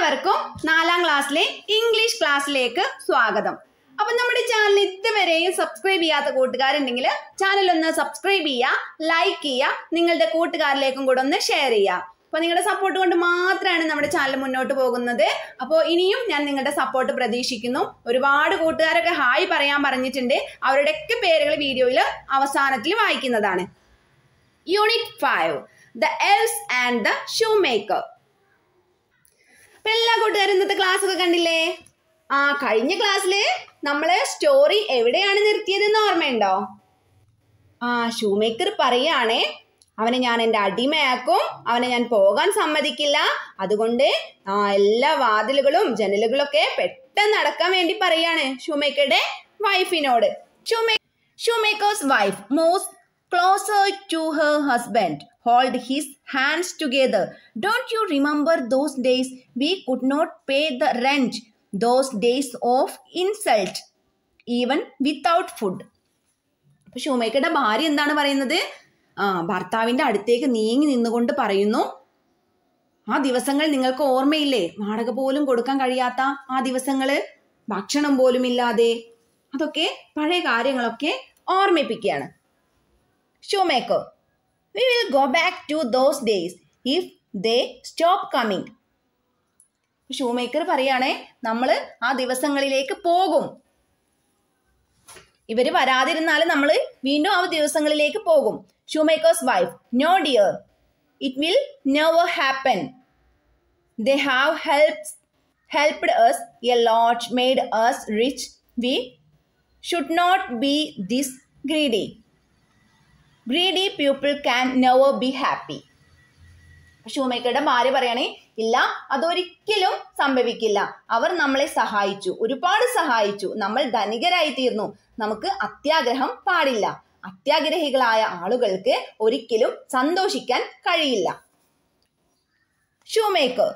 എല്ലാവർക്കും നാലാം ക്ലാസ്സിലെ ഇംഗ്ലീഷ് ക്ലാസ്സിലേക്ക് സ്വാഗതം അപ്പൊ നമ്മുടെ ചാനൽ ഇതുവരെയും സബ്സ്ക്രൈബ് ചെയ്യാത്ത കൂട്ടുകാരുണ്ടെങ്കിൽ ചാനൽ ഒന്ന് സബ്സ്ക്രൈബ് ചെയ്യുക ലൈക്ക് ചെയ്യുക നിങ്ങളുടെ കൂട്ടുകാരിലേക്കും കൂടെ ഒന്ന് ഷെയർ ചെയ്യുക അപ്പൊ നിങ്ങളുടെ സപ്പോർട്ട് കൊണ്ട് മാത്രമാണ് നമ്മുടെ ചാനൽ മുന്നോട്ട് പോകുന്നത് അപ്പോൾ ഇനിയും ഞാൻ നിങ്ങളുടെ സപ്പോർട്ട് പ്രതീക്ഷിക്കുന്നു ഒരുപാട് കൂട്ടുകാരൊക്കെ ഹായ് പറയാൻ പറഞ്ഞിട്ടുണ്ട് അവരുടെയൊക്കെ പേരുകൾ വീഡിയോയിൽ അവസാനത്തിൽ വായിക്കുന്നതാണ് unit five the elves and the shoemaker അപ്പൊ എല്ലാ കൂട്ടുകാരും ഇന്നത്തെ ക്ലാസ് ഒക്കെ കണ്ടില്ലേ ആ കഴിഞ്ഞ ക്ലാസ്സില് നമ്മള് സ്റ്റോറി എവിടെയാണ് നിർത്തിയതെന്ന് ഓർമ്മയുണ്ടോ ആ ഷൂ മേക്കർ പറയാണേ അവനെ ഞാൻ എൻ്റെ അടിമയാക്കും അവനെ ഞാൻ പോകാൻ സമ്മതിക്കില്ല അതുകൊണ്ട് ആ എല്ലാ വാതിലുകളും ജനലുകളൊക്കെ പെട്ടെന്ന് അടക്കാൻ വേണ്ടി പറയാണ് ഷൂമേക്കറുടെ വൈഫിനോട് ഷൂമേ shoemaker's wife moves closer to her husband, hold his hands together. Don't you remember those days we could not pay the rent, those days of insult, even without food? അപ്പൊ ഷൂമേക്കറുടെ ഭാര്യ എന്താണ് പറയുന്നത് ആ ഭർത്താവിന്റെ അടുത്തേക്ക് നീങ്ങി നിന്നുകൊണ്ട് പറയുന്നു ആ ദിവസങ്ങൾ നിങ്ങൾക്ക് ഓർമ്മയില്ലേ വാടക പോലും കൊടുക്കാൻ കഴിയാത്ത ആ ദിവസങ്ങള് ഭക്ഷണം പോലും ഇല്ലാതെ അതൊക്കെ പഴയ കാര്യങ്ങളൊക്കെ ഓർമ്മിപ്പിക്കുകയാണ് shoemaker we will go back to those days if they stop coming shoemaker പറയുകയാണേ നമ്മൾ ആ ദിവസങ്ങളിലേക്ക് പോകും ഇവർ വരാതിരുന്നാൽ നമ്മൾ വീണ്ടും ആ ദിവസങ്ങളിലേക്ക് പോകും shoemaker's wife no dear it will never happen they have help helped us a lot made us rich we should not be this greedy greedy people can never be happy ഷൂമേക്കറുടെ ഭാര്യ പറയണേ ഇല്ല അതൊരിക്കലും സംഭവിക്കില്ല അവർ നമ്മളെ സഹായിച്ചു ഒരുപാട് സഹായിച്ചു നമ്മൾ ധനികരായി തീർന്നു നമുക്ക് അത്യാഗ്രഹം പാടില്ല അത്യാഗ്രഹികളായ ആളുകൾക്ക് ഒരിക്കലും സന്തോഷിക്കാൻ കഴിയില്ല shoemaker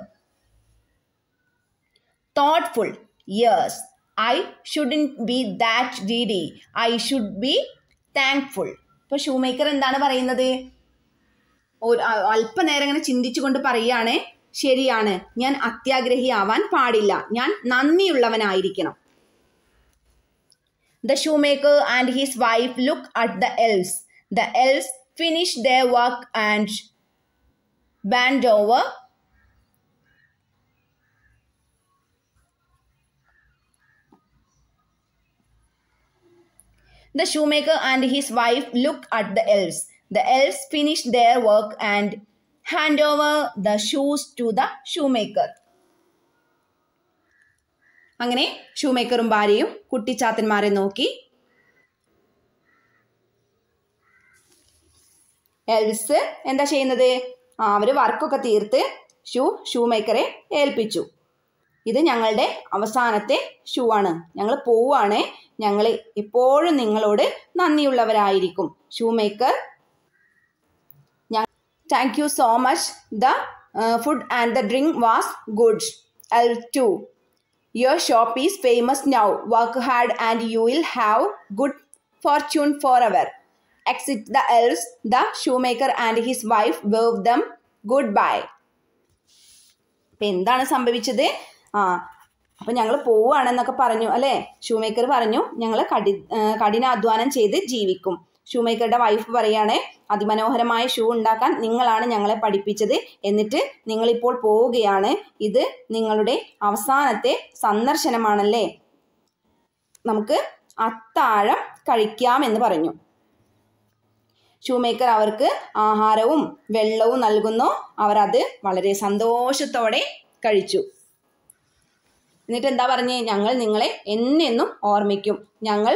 thoughtful years I shouldn't be that greedy I should be thankful ഇപ്പൊ ഷൂമേക്കർ എന്താണ് പറയുന്നത് ഒരു അ- അല്പനേരം ഇങ്ങനെ ചിന്തിച്ചുകൊണ്ട് പറയുകയാണ് ശരിയാണ് ഞാൻ അത്യാഗ്രഹിയാവാൻ പാടില്ല ഞാൻ നന്ദിയുള്ളവനായിരിക്കണം the shoemaker and his wife look at the elves the elves finish the work and band over The shoemaker and his wife looked at the elves. The elves finished their work and hand over the shoes to the shoemaker. അങ്ങനെ ഷൂമേക്കറും ഭാര്യയും കുട്ടിച്ചാത്തന്മാരെ നോക്കി else എന്താ ചെയ്യുന്നത് ആ അവര് വർക്കൊക്കെ തീർത്ത് shoe ഷൂമേക്കറെ ഏൽപ്പിച്ചു ഇത് ഞങ്ങളുടെ അവസാനത്തെ ഷൂ ആണ് ഞങ്ങൾ പോവാണ് ഞങ്ങൾ എപ്പോഴും നിങ്ങളോട് നന്ദിയുള്ളവരായിരിക്കും shoemaker thank you so much the food and the drink was good elf two your shop is famous now work hard and you will have good fortune for our exit the elves the shoemaker and his wife wave them good bye അപ്പൊ എന്താണ് സംഭവിച്ചത് ആ അപ്പൊ ഞങ്ങൾ പോവുകയാണെന്നൊക്കെ പറഞ്ഞു അല്ലേ shoemaker പറഞ്ഞു ഞങ്ങൾ കടി ആ, കഠിനാധ്വാനം ചെയ്ത് ജീവിക്കും ഷൂമേക്കറുടെ വൈഫ് പറയാണ് അതിമനോഹരമായ ഷൂ ഉണ്ടാക്കാൻ നിങ്ങളാണ് ഞങ്ങളെ പഠിപ്പിച്ചത് എന്നിട്ട് നിങ്ങളിപ്പോൾ പോവുകയാണ് ഇത് നിങ്ങളുടെ അവസാനത്തെ സന്ദർശനമാണല്ലേ നമുക്ക് അത്താഴം കഴിക്കാമെന്ന് പറഞ്ഞു ഷൂമേക്കർ അവർക്ക് ആഹാരവും വെള്ളവും നൽകുന്നു അവർ അത് വളരെ സന്തോഷത്തോടെ കഴിച്ചു എന്നിട്ട് എന്താ പറഞ്ഞേ ഞങ്ങൾ നിങ്ങളെ എന്നെന്നും ഓർമ്മിക്കും ഞങ്ങൾ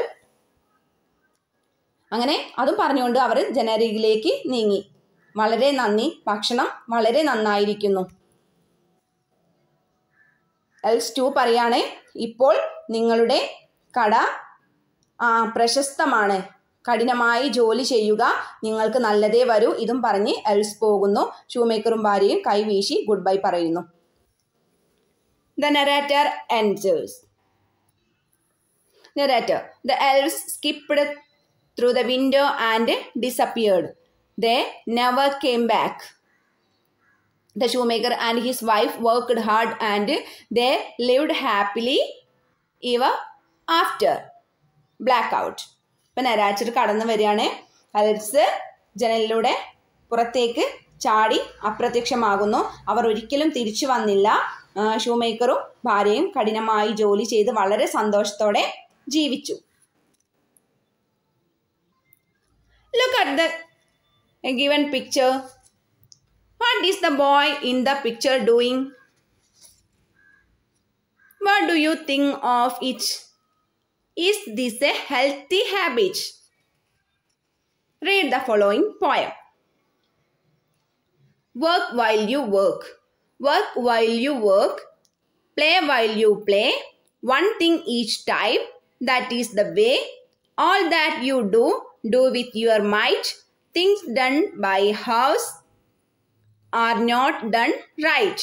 അങ്ങനെ അതും പറഞ്ഞുകൊണ്ട് അവർ ജനരികിലേക്ക് നീങ്ങി വളരെ നന്ദി ഭക്ഷണം വളരെ നന്നായിരിക്കുന്നു എൽസ് ടു പറയാണ് ഇപ്പോൾ നിങ്ങളുടെ കട ആ പ്രശസ്തമാണ് കഠിനമായി ജോലി ചെയ്യുക നിങ്ങൾക്ക് നല്ലതേ വരൂ ഇതും പറഞ്ഞ് എൽസ് പോകുന്നു ഷൂമേക്കറും ഭാര്യയും കൈവീശി ഗുഡ് ബൈ പറയുന്നു the narrator enters narrator the elves skipped through the window and disappeared they never came back the shoemaker and his wife worked hard and they lived happily ever after blackout ഇപ്പം നരാച്ചർ കടന്നു വരികയാണ് Alex ജനലിലൂടെ പുറത്തേക്ക് ചാടി അപ്രത്യക്ഷമാകുന്നു അവർ ഒരിക്കലും തിരിച്ചു വന്നില്ല ആ, ഷൂമേക്കറും ഭാര്യയും കഠിനമായി ജോലി ചെയ്ത് വളരെ സന്തോഷത്തോടെ ജീവിച്ചു look at the given picture what is the boy in the picture doing what do you think of it is this a healthy habit Read the following poem. Work while you work. Work while you work. Play while you play. One thing each time. That is the way. All that you do, do with your might. Things done by house are not done right.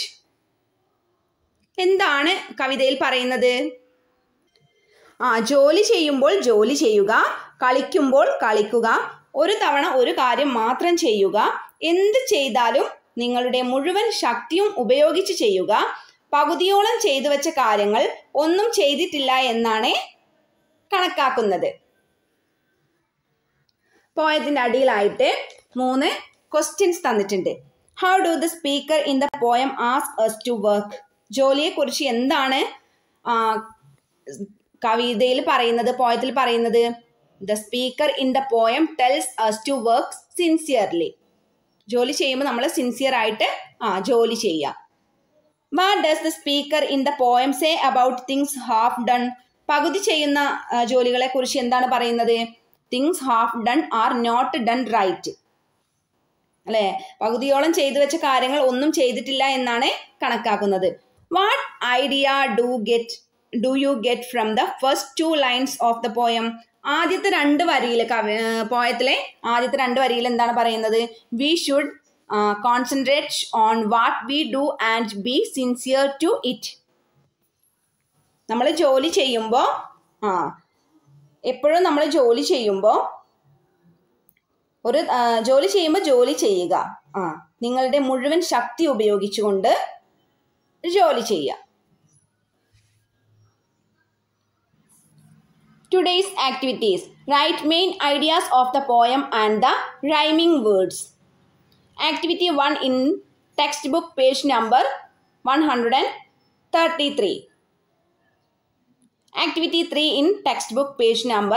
എന്താണ് കവിതയിൽ പറയുന്നത് ആ ജോലി ചെയ്യുമ്പോൾ ജോലി ചെയ്യുക കളിക്കുമ്പോൾ കളിക്കുക ഒരു തവണ ഒരു കാര്യം മാത്രം ചെയ്യുക എന്ത് ചെയ്താലും നിങ്ങളുടെ മുഴുവൻ ശക്തിയും ഉപയോഗിച്ച് ചെയ്യുക പകുതിയോളം ചെയ്തു വെച്ച കാര്യങ്ങൾ ഒന്നും ചെയ്തിട്ടില്ല എന്നാണ് കണക്കാക്കുന്നത് പോയത്തിന്റെ അടിയിലായിട്ട് മൂന്ന് ക്വസ്റ്റ്യൻസ് തന്നിട്ടുണ്ട് how do the speaker in the poem ask us to work ജോലിയെക്കുറിച്ച് എന്താണ് ആ, കവിതയിൽ പറയുന്നത് പോയത്തിൽ പറയുന്നത് the speaker in the poem tells us to work sincerely ജോലി ചെയ്യുമ്പോൾ നമ്മൾ സിൻസിയർ ആയിട്ട് ആ ജോലി ചെയ്യുക what does the speaker in the poem say about things half done പകുതി ചെയ്യുന്ന ആ, ജോലികളെ കുറിച്ച് എന്താണ് പറയുന്നത് things half done are not done right അല്ലേ പകുതിയോളം ചെയ്തു വെച്ച കാര്യങ്ങൾ ഒന്നും ചെയ്തിട്ടില്ല എന്നാണ് കണക്കാക്കുന്നത് what idea do get do you get from the first two lines of the poem ആദ്യത്തെ രണ്ട് വരിയിൽ കവി പോയത്തിലെ ആദ്യത്തെ രണ്ട് വരിയിൽ എന്താണ് പറയുന്നത് we should concentrate on what we do and be sincere to it നമ്മൾ ജോലി ചെയ്യുമ്പോൾ ആ എപ്പോഴും നമ്മൾ ജോലി ചെയ്യുമ്പോൾ ഒരു ആ, ജോലി ചെയ്യുമ്പോൾ ജോലി ചെയ്യുക ആ നിങ്ങളുടെ മുഴുവൻ ശക്തി ഉപയോഗിച്ചുകൊണ്ട് ജോലി ചെയ്യുക Today's activities. Write main ideas of the poem and the rhyming words. Activity 1 in textbook page number 133. Activity 3 in textbook page number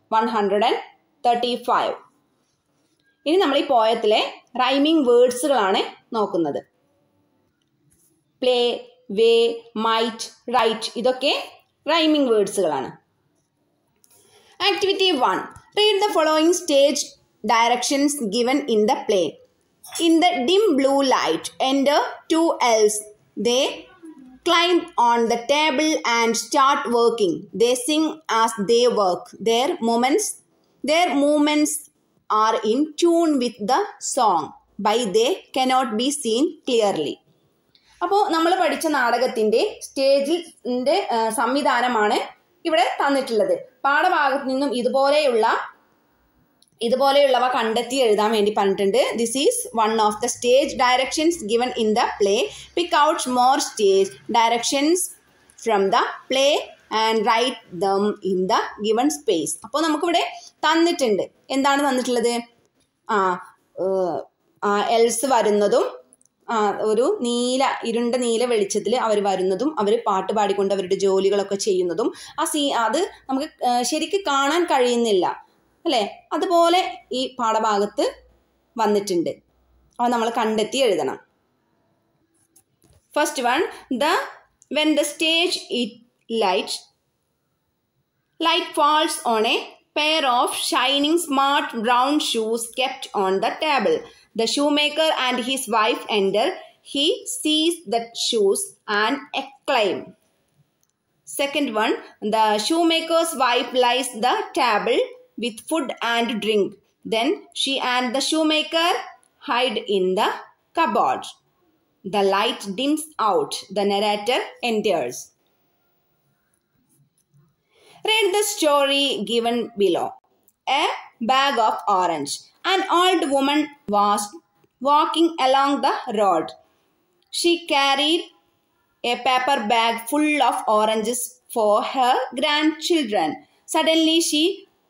135. ഇനി നമ്മൾ ഈ പോയത്തിലെ റൈമിംഗ് വേർഡ്സുകളാണ് നോക്കുന്നത് പ്ലേ വേ മൈറ്റ് റൈറ്റ് ഇതൊക്കെ റൈമിംഗ് വേർഡ്സുകളാണ് Activity 1. Read the following stage directions given in the play. In the dim blue light, enter two elves. They climb on the table and start working. They sing as they work. Their moments, their movements are in tune with the song. By they cannot be seen clearly. അപ്പോൾ നമ്മൾ പഠിച്ച നാടകത്തിൻ്റെ സ്റ്റേജിൻ്റെ സംവിധാനമാണ് ഇവിടെ തന്നിട്ടുള്ളത് പാഠഭാഗത്ത് നിന്നും ഇതുപോലെയുള്ള ഇതുപോലെയുള്ളവ കണ്ടെത്തി എഴുതാൻ വേണ്ടി പറഞ്ഞിട്ടുണ്ട് this is one of the stage directions given in the play pick out more stage directions from the play and write them in the given space അപ്പോൾ നമുക്കിവിടെ തന്നിട്ടുണ്ട് എന്താണ് തന്നിട്ടുള്ളത് ആ ഏഹ്, ആ എൽസ് വരുന്നതും ആ, ഒരു നീല ഇരുണ്ട നീല വെളിച്ചത്തിൽ അവർ വരുന്നതും അവർ പാട്ട് പാടിക്കൊണ്ട് അവരുടെ ജോലികളൊക്കെ ചെയ്യുന്നതും ആ സീ അത് നമുക്ക് ആ, ശരിക്ക് കാണാൻ കഴിയുന്നില്ല അല്ലേ അതുപോലെ ഈ പാഠഭാഗത്ത് വന്നിട്ടുണ്ട് അവ നമ്മൾ കണ്ടെത്തി എഴുതണം first one the when the stage it light Light falls on a pair of shining smart brown shoes kept on the table. The shoemaker and his wife enter. He sees the shoes and exclaim. Second one, the shoemaker's wife lies the table with food and drink. Then she and the shoemaker hide in the cupboard. The light dims out. The narrator enters. Read the story given below. A bag of orange. An old woman was walking along the road. She carried a paper bag full of oranges for her grandchildren. Suddenly, she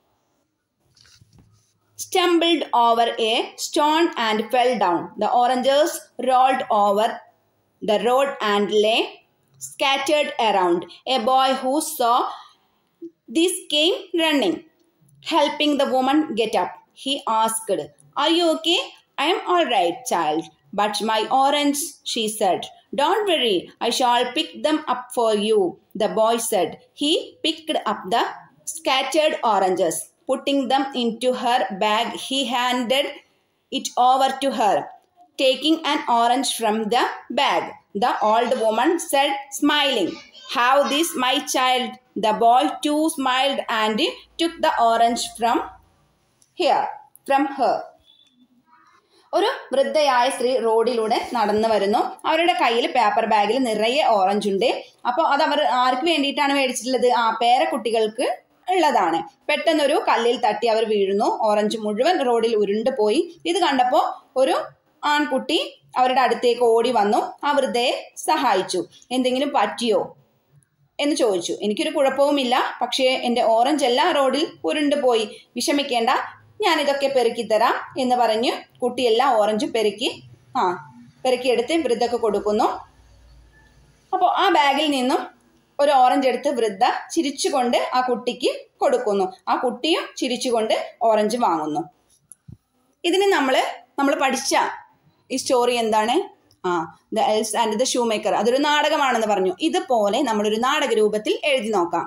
stumbled over a stone and fell down. The oranges rolled over the road and lay scattered around. A boy who saw this came running, helping the woman get up. He asked, Are you okay? I am all right, child. But my orange, she said. Don't worry, I shall pick them up for you, the boy said. He picked up the scattered oranges. Putting them into her bag, he handed it over to her. Taking an orange from the bag, the old woman said, smiling, Have this, my child. The boy too smiled and took the orange from here, from her. ഒരു വൃദ്ധയായ സ്ത്രീ റോഡിലൂടെ നടന്നു വരുന്നു അവരുടെ കയ്യിൽ paper ബാഗിൽ നിറയെ orange ഉണ്ട് അപ്പോൾ അത് അവർ ആർക്ക് വേണ്ടിയിട്ടാണ് മേടിച്ചിട്ടുള്ളത് ആ പേരക്കുട്ടികൾക്ക് ഉള്ളതാണ് പെട്ടെന്നൊരു കല്ലിൽ തട്ടി അവർ വീഴുന്നു ഓറഞ്ച് മുഴുവൻ റോഡിൽ ഉരുണ്ട് പോയി ഇത് കണ്ടപ്പോൾ ഒരു ആൺകുട്ടി അവരുടെ അടുത്തേക്ക് ഓടി വന്നു ആ വൃദ്ധയെ സഹായിച്ചു എന്തെങ്കിലും പറ്റിയോ എന്ന് ചോദിച്ചു എനിക്കൊരു കുഴപ്പവുമില്ല പക്ഷേ എൻ്റെ ഓറഞ്ച് എല്ലാം റോഡിൽ ഉരുണ്ട് പോയി വിഷമിക്കേണ്ട ഞാൻ ഇതൊക്കെ പെറുക്കി തരാം എന്ന് പറഞ്ഞ് കുട്ടിയെല്ലാം ഓറഞ്ച് പെറുക്കി ആ പെറുക്കിയെടുത്ത് വൃദ്ധക്ക് കൊടുക്കുന്നു അപ്പോൾ ആ ബാഗിൽ നിന്നും ഒരു ഓറഞ്ച് എടുത്ത് വൃദ്ധ ചിരിച്ചുകൊണ്ട് ആ കുട്ടിക്ക് കൊടുക്കുന്നു ആ കുട്ടിയും ചിരിച്ചുകൊണ്ട് ഓറഞ്ച് വാങ്ങുന്നു ഇതിന് നമ്മൾ നമ്മൾ പഠിച്ച ഈ സ്റ്റോറി എന്താണ് ആ the elves and the shoemaker അതൊരു നാടകമാണെന്ന് പറഞ്ഞു ഇതുപോലെ നമ്മളൊരു നാടക രൂപത്തിൽ എഴുതി നോക്കാം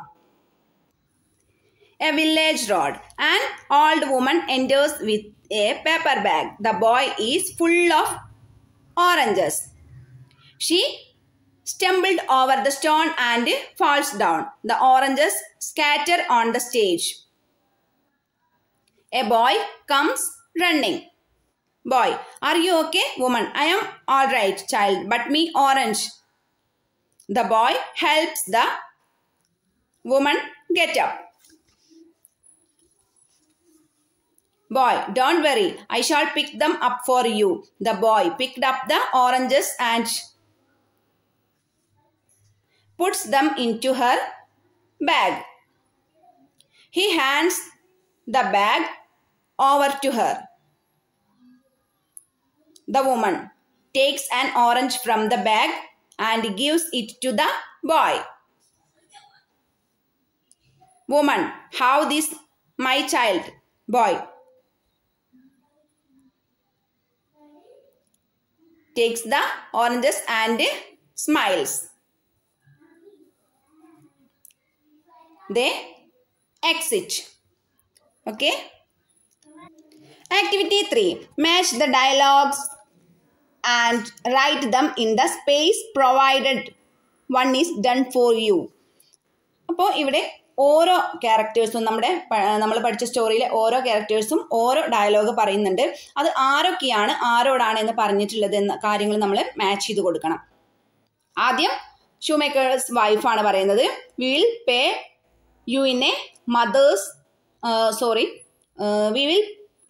a village road and old woman enters with a paper bag the boy is full of oranges she stumbled over the stone and falls down. The oranges scatter on the stage. A boy comes running. Boy, are you okay? Woman, I am all right, child, but me orange. The boy helps the woman get up. Boy, don't worry, I shall pick them up for you. The boy picked up the oranges and puts them into her bag. He hands the bag over to her. The woman takes an orange from the bag and gives it to the boy. Woman, how this, my child? Boy takes the oranges and smiles. they exit. Okay. Activity 3. Match the dialogues and write them in the space provided. One is done for you. അപ്പോൾ ഇവിടെ ഓരോ ക്യാരക്ടേഴ്സും നമ്മുടെ നമ്മൾ പഠിച്ച സ്റ്റോറിയിലെ ഓരോ ക്യാരക്ടേഴ്സും ഓരോ dialogue പറയുന്നുണ്ട് അത് ആരൊക്കെയാണ് ആരോടാണ് എന്ന് പറഞ്ഞിട്ടുള്ളത് എന്ന കാര്യങ്ങൾ നമ്മൾ മാച്ച് ചെയ്ത് കൊടുക്കണം ആദ്യം ഷൂ മേക്കേഴ്സ് വൈഫാണ് പറയുന്നത് will pay you in a mother's uh, sorry uh, we will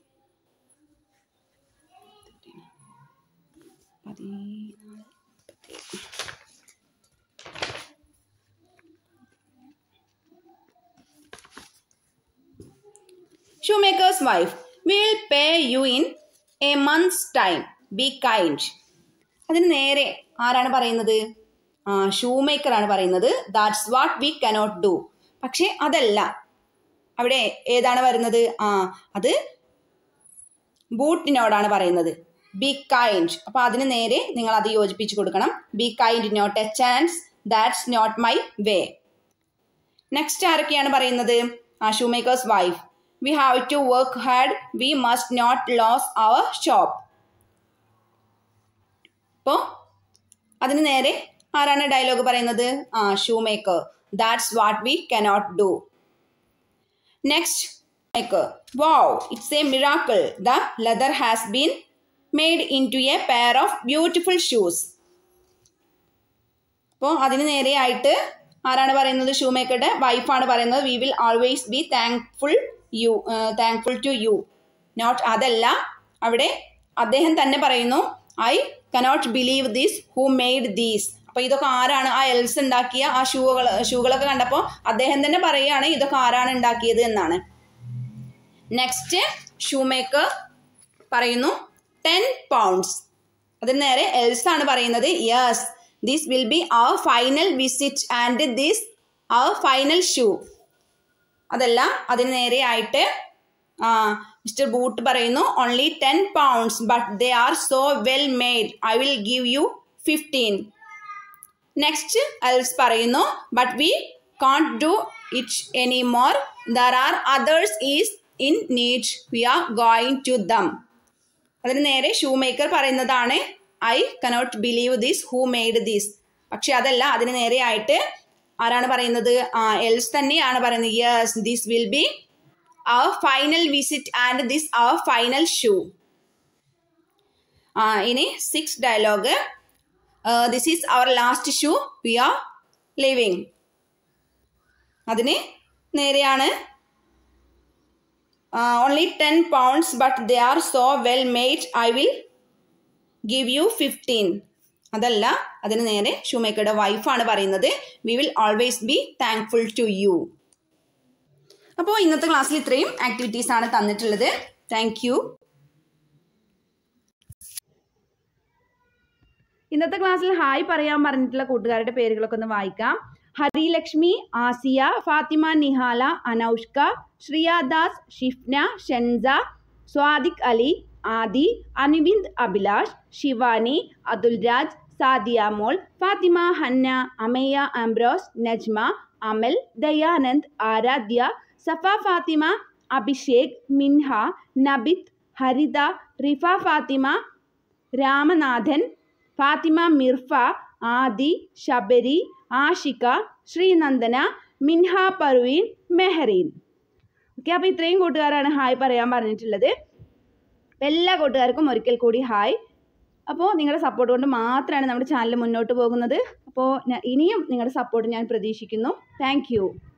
shoemaker's wife we will pay you in a month's time be kind അതിന് നേരെ ആരാണ് പറയുന്നത് ആ ഷൂ മേക്കറാണ് പറയുന്നത് that's what we cannot do പക്ഷേ അതല്ല അവിടെ ഏതാണ് വരുന്നത് ആ അത് ബൂട്ടിനോടാണ് പറയുന്നത് ബി കൈൻഡ് അപ്പോൾ അതിന് നേരെ നിങ്ങൾ അത് യോജിപ്പിച്ച് കൊടുക്കണം be kind not a chance that's not my way next ആരൊക്കെയാണ് പറയുന്നത് ആ shoemaker's wife we have to work hard we must not lose our shop അപ്പോൾ അതിന് നേരെ ആരാണ് ഡയലോഗ് പറയുന്നത് ആ shoemaker that's what we cannot do next maker wow it's a miracle the leather has been made into a pair of beautiful shoes അപ്പോൾ അതിന് നേരെയായിട്ട് ആരാണ് പറയുന്നത് ഷൂ മേക്കറുടെ വൈഫാണ് പറയുന്നത് we will always be thankful you thankful to you not അതല്ല അവിടെ അദ്ദേഹം തന്നെ പറയുന്നു I cannot believe these who made these അപ്പോൾ ഇതൊക്കെ ആരാണ് ആ എൽസ് ഉണ്ടാക്കിയ ആ ഷൂകൾ ഷൂകളൊക്കെ കണ്ടപ്പോൾ അദ്ദേഹം തന്നെ പറയുകയാണ് ഇതൊക്കെ ആരാണ് ഉണ്ടാക്കിയത് എന്നാണ് നെക്സ്റ്റ് ഷൂ മേക്കർ പറയുന്നു ടെൻ പൗണ്ട്സ് അതിന് നേരെ എൽസ് ആണ് പറയുന്നത് yes this will be our final visit and this our final shoe അതല്ല അതിന് നേരെയായിട്ട് മിസ്റ്റർ ബൂട്ട് പറയുന്നു only ten pounds but they are so well made I will give you fifteen next elves പറയുന്നു but we can't do it any more there are others is in need we are going to them അതിന് നേരെ shoe shoemaker പറയുന്നതാണ് I cannot believe this who made this പക്ഷെ അതല്ല അതിന് നേരെയായിട്ട് ആരാണ് പറയുന്നത് ആ എൽസ് തന്നെയാണ് പറയുന്നത് yes this will be our final visit and this our final shoe ആ ഇനി six dialogue this is our last shoe we are living അതിന് നേരെയാണ് only ten pounds but they are so well made I will give you fifteen അതല്ല അതിന് നേരെ ഷൂമേക്കറുടെ വൈഫാണ് പറയുന്നത് we will always be thankful to you അപ്പോൾ ഇന്നത്തെ ക്ലാസ്സിൽ ഇത്രയും ആക്ടിവിറ്റീസ് ആണ് തന്നിട്ടുള്ളത് താങ്ക് യു ഇന്നത്തെ ക്ലാസ്സിൽ ഹായ് പറയാൻ പറഞ്ഞിട്ടുള്ള കൂട്ടുകാരുടെ പേരുകളൊക്കെ ഒന്ന് വായിക്കാം ഹരിലക്ഷ്മി ആസിയ ഫാത്തിമ നിഹാല അനൗഷ്ക ശ്രിയാദാസ് ഷിഫ്ന ഷെൻസ സ്വാദിഖ് അലി ആദി അനിവിന്ദ് അഭിലാഷ് ശിവാനി അതുൽരാജ് സാദിയ മോൾ ഫാത്തിമ ഹന്ന അമയ ആംബ്രോസ് നജ്മ അമൽ ദയാനന്ദ് ആരാധ്യ സഫ ഫാത്തിമ അഭിഷേക് മിൻഹ നബിത് ഹരിത റിഫ ഫാത്തിമ രാമനാഥൻ ഫാത്തിമ മിർഫ ആദി ശബരി ആഷിക ശ്രീനന്ദന മിൻഹ പർവീൻ മെഹറീൻ ഓക്കെ അപ്പോൾ ഇത്രയും കൂട്ടുകാരാണ് ഹായ് പറയാൻ പറഞ്ഞിട്ടുള്ളത് എല്ലാ കൂട്ടുകാർക്കും ഒരിക്കൽ കൂടി ഹായ് അപ്പോൾ നിങ്ങളുടെ സപ്പോർട്ട് കൊണ്ട് മാത്രമാണ് നമ്മുടെ ചാനൽ മുന്നോട്ട് പോകുന്നത് അപ്പോൾ ഇനിയും നിങ്ങളുടെ സപ്പോർട്ട് ഞാൻ പ്രതീക്ഷിക്കുന്നു താങ്ക്